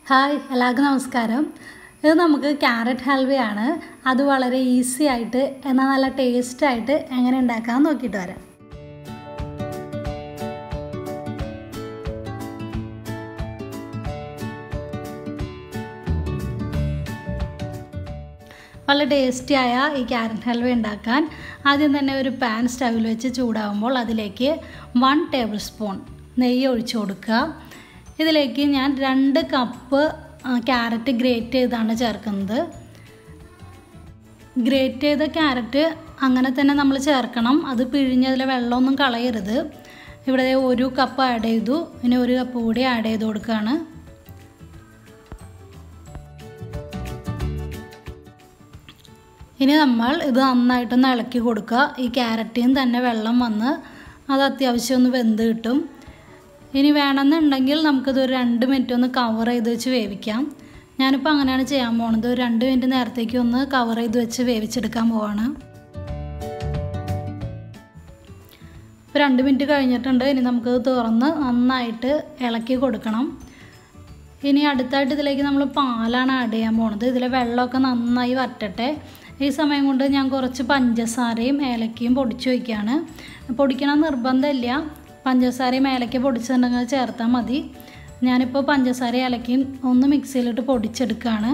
hi എല്ലാവർക്കും നമസ്കാരം ഇത് നമുക്ക് ക്യാരറ്റ് ഹൽവയാണ് അത് വളരെ ഈസി ആയിട്ട് എന്നാൽ നല്ല ടേസ്റ്റ് ആയിട്ട് എങ്ങനെ ഉണ്ടാക്കാൻ നോക്കിയിട്ട് വരാം വളരെ ടേസ്റ്റിയായ ഈ ക്യാരറ്റ് ഹൽവ ഉണ്ടാക്കാൻ ആദ്യം തന്നെ ഒരു പാൻ സ്റ്റവിൽ വെച്ച് ചൂടാകുമ്പോൾ അതിലേക്ക് വൺ ടേബിൾ സ്പൂൺ നെയ്യ് ഒഴിച്ചു കൊടുക്കുക ഇതിലേക്ക് ഞാൻ രണ്ട് കപ്പ് ക്യാരറ്റ് ഗ്രേറ്റ് ചെയ്താണ് ചേർക്കുന്നത് ഗ്രേറ്റ് ചെയ്ത ക്യാരറ്റ് അങ്ങനെ തന്നെ നമ്മൾ ചേർക്കണം അത് പിഴിഞ്ഞതിലെ വെള്ളമൊന്നും കളയരുത് ഇവിടെ ഒരു കപ്പ് ആഡ് ചെയ്തു ഇനി ഒരു കപ്പ് കൂടി ആഡ് ചെയ്ത് കൊടുക്കുകയാണ് ഇനി നമ്മൾ ഇത് നന്നായിട്ടൊന്ന് ഇളക്കി കൊടുക്കുക ഈ ക്യാരറ്റിൽ തന്നെ വെള്ളം വന്ന് അത് അത്യാവശ്യം ഒന്ന് വെന്ത് കിട്ടും ഇനി വേണമെന്നുണ്ടെങ്കിൽ നമുക്കിത് ഒരു രണ്ട് മിനിറ്റ് ഒന്ന് കവർ ചെയ്ത് വെച്ച് വേവിക്കാം ഞാനിപ്പോൾ അങ്ങനെയാണ് ചെയ്യാൻ പോണത് ഒരു രണ്ട് മിനിറ്റ് നേരത്തേക്ക് ഒന്ന് കവർ ചെയ്ത് വെച്ച് വേവിച്ചെടുക്കാൻ പോവാണ് ഇപ്പോൾ രണ്ട് മിനിറ്റ് കഴിഞ്ഞിട്ടുണ്ട് ഇനി നമുക്കത് തുറന്ന് നന്നായിട്ട് ഇളക്കി കൊടുക്കണം ഇനി അടുത്തായിട്ട് ഇതിലേക്ക് നമ്മൾ പാലാണ് ആഡ് ചെയ്യാൻ പോണത് ഇതിലെ വെള്ളമൊക്കെ നന്നായി വറ്റട്ടെ ഈ സമയം കൊണ്ട് ഞാൻ കുറച്ച് പഞ്ചസാരയും ഏലക്കയും പൊടിച്ചു വയ്ക്കുകയാണ് പൊടിക്കണം നിർബന്ധമില്ല പഞ്ചസാരയും ഏലക്ക പൊടിച്ചിട്ടുണ്ടെങ്കിൽ ചേർത്താൽ മതി ഞാനിപ്പോൾ പഞ്ചസാര ഏലക്കയും ഒന്ന് മിക്സിയിലിട്ട് പൊടിച്ചെടുക്കുകയാണ്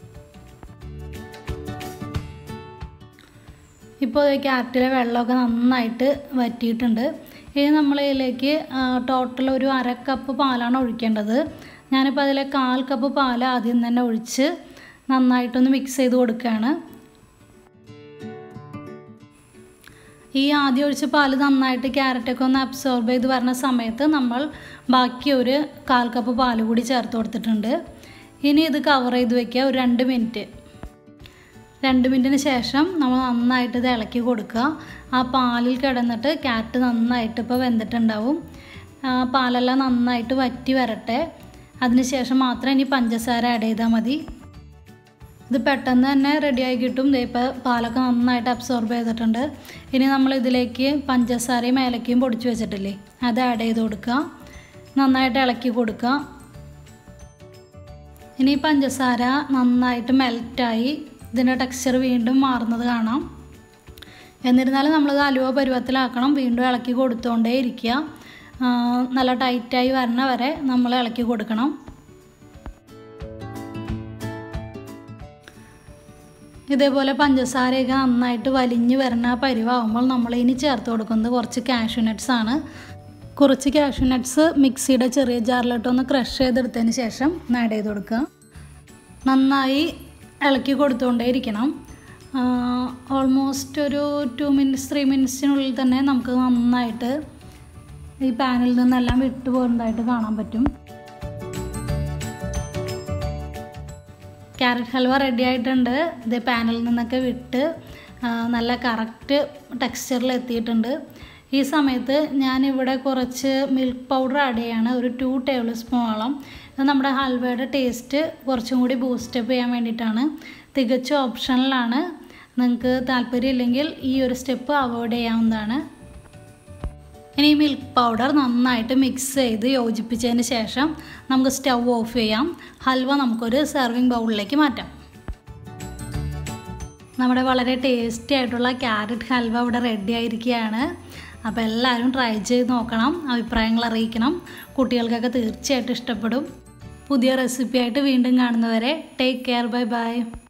ഇപ്പോൾ ക്യാരറ്റിലെ വെള്ളമൊക്കെ നന്നായിട്ട് വറ്റിയിട്ടുണ്ട് ഇനി നമ്മൾ ഇതിലേക്ക് ടോട്ടൽ ഒരു അര കപ്പ് പാലാണ് ഒഴിക്കേണ്ടത് ഞാനിപ്പോൾ അതിലെ കാൽ കപ്പ് പാൽ ആദ്യം തന്നെ ഒഴിച്ച് നന്നായിട്ടൊന്ന് മിക്സ് ചെയ്ത് കൊടുക്കുകയാണ് ഈ ആദ്യം ഒഴിച്ച പാല് നന്നായിട്ട് ക്യാരറ്റൊക്കെ ഒന്ന് അബ്സോർബ് ചെയ്ത് വരുന്ന സമയത്ത് നമ്മൾ ബാക്കി ഒരു കാൽ കപ്പ് പാൽ കൂടി ചേർത്ത് കൊടുത്തിട്ടുണ്ട് ഇനി ഇത് കവർ ചെയ്ത് വയ്ക്കുക ഒരു രണ്ട് മിനിറ്റ് രണ്ട് മിനിറ്റിന് ശേഷം നമ്മൾ നന്നായിട്ട് ഇത് ഇളക്കി കൊടുക്കുക ആ പാലിൽ കിടന്നിട്ട് ക്യാരറ്റ് നന്നായിട്ട് ഇപ്പോൾ വെന്തിട്ടുണ്ടാവും പാലെല്ലാം നന്നായിട്ട് വറ്റി വരട്ടെ അതിനുശേഷം മാത്രം ഇനി പഞ്ചസാര ആഡ് ചെയ്താൽ മതി ഇത് പെട്ടെന്ന് തന്നെ റെഡിയായി കിട്ടും ഇപ്പോൾ പാലൊക്കെ നന്നായിട്ട് അബ്സോർബ് ചെയ്തിട്ടുണ്ട് ഇനി നമ്മൾ ഇതിലേക്ക് പഞ്ചസാരയും ഏലക്കയും പൊടിച്ച് വെച്ചിട്ടില്ലേ അത് ആഡ് ചെയ്ത് കൊടുക്കുക നന്നായിട്ട് ഇളക്കി കൊടുക്കുക ഇനി പഞ്ചസാര നന്നായിട്ട് മെൽറ്റായി ഇതിൻ്റെ ടെക്സ്ചർ വീണ്ടും മാറുന്നത് കാണാം എന്നിരുന്നാലും നമ്മളത് അലുവ പരുവത്തിലാക്കണം വീണ്ടും ഇളക്കി കൊടുത്തുകൊണ്ടേ ഇരിക്കുക നല്ല ടൈറ്റായി വരണ വരെ നമ്മൾ ഇളക്കി കൊടുക്കണം ഇതേപോലെ പഞ്ചസാരയൊക്കെ നന്നായിട്ട് വലിഞ്ഞ് വരുന്ന പരിവാകുമ്പോൾ നമ്മൾ ഇനി ചേർത്ത് കൊടുക്കുന്നത് കുറച്ച് കാഷ്യൂ നട്ട്സ് ആണ് കുറച്ച് കാഷ്യൂ നട്ട്സ് മിക്സിയുടെ ചെറിയ ജാറിലിട്ടൊന്ന് ക്രഷ് ചെയ്തെടുത്തതിന് ശേഷം ആഡ് ചെയ്ത് കൊടുക്കുക നന്നായി ഇളക്കി കൊടുത്തുകൊണ്ടേ ഇരിക്കണം ഓൾമോസ്റ്റ് ഒരു ടു മിനിറ്റ്സ് ത്രീ മിനിറ്റ്സിനുള്ളിൽ തന്നെ നമുക്ക് നന്നായിട്ട് ഈ പാനിൽ നിന്നെല്ലാം വിട്ടു പോകുന്നതായിട്ട് കാണാൻ പറ്റും ക്യാരറ്റ് ഹൽവ റെഡി ആയിട്ടുണ്ട് ഇത് പാനിൽ നിന്നൊക്കെ വിട്ട് നല്ല കറക്റ്റ് ടെക്സ്ചറിൽ എത്തിയിട്ടുണ്ട് ഈ സമയത്ത് ഞാനിവിടെ കുറച്ച് മിൽക്ക് പൗഡർ ആഡ് ചെയ്യാണ് ഒരു ടു ടേബിൾ സ്പൂണോളം ഇത് നമ്മുടെ ഹൽവയുടെ ടേസ്റ്റ് കുറച്ചും കൂടി ബൂസ്റ്റപ്പ് ചെയ്യാൻ വേണ്ടിയിട്ടാണ് തികച്ചും ഓപ്ഷണലാണ് നിങ്ങൾക്ക് താല്പര്യമില്ലെങ്കിൽ ഈ ഒരു സ്റ്റെപ്പ് അവോയ്ഡ് ചെയ്യാവുന്നതാണ് ഇനി മിൽക്ക് പൗഡർ നന്നായിട്ട് മിക്സ് ചെയ്ത് യോജിപ്പിച്ചതിന് ശേഷം നമുക്ക് സ്റ്റൗ ഓഫ് ചെയ്യാം ഹൽവ നമുക്കൊരു സെർവിങ് ബൗളിലേക്ക് മാറ്റാം നമ്മുടെ വളരെ ടേസ്റ്റി ആയിട്ടുള്ള ക്യാരറ്റ് ഹൽവ ഇവിടെ റെഡി ആയിരിക്കുകയാണ് അപ്പോൾ എല്ലാവരും ട്രൈ ചെയ്ത് നോക്കണം അഭിപ്രായങ്ങൾ അറിയിക്കണം കുട്ടികൾക്കൊക്കെ തീർച്ചയായിട്ടും ഇഷ്ടപ്പെടും പുതിയ റെസിപ്പി ആയിട്ട് വീണ്ടും കാണുന്നവരെ ടേക്ക് കെയർ ബൈ ബൈ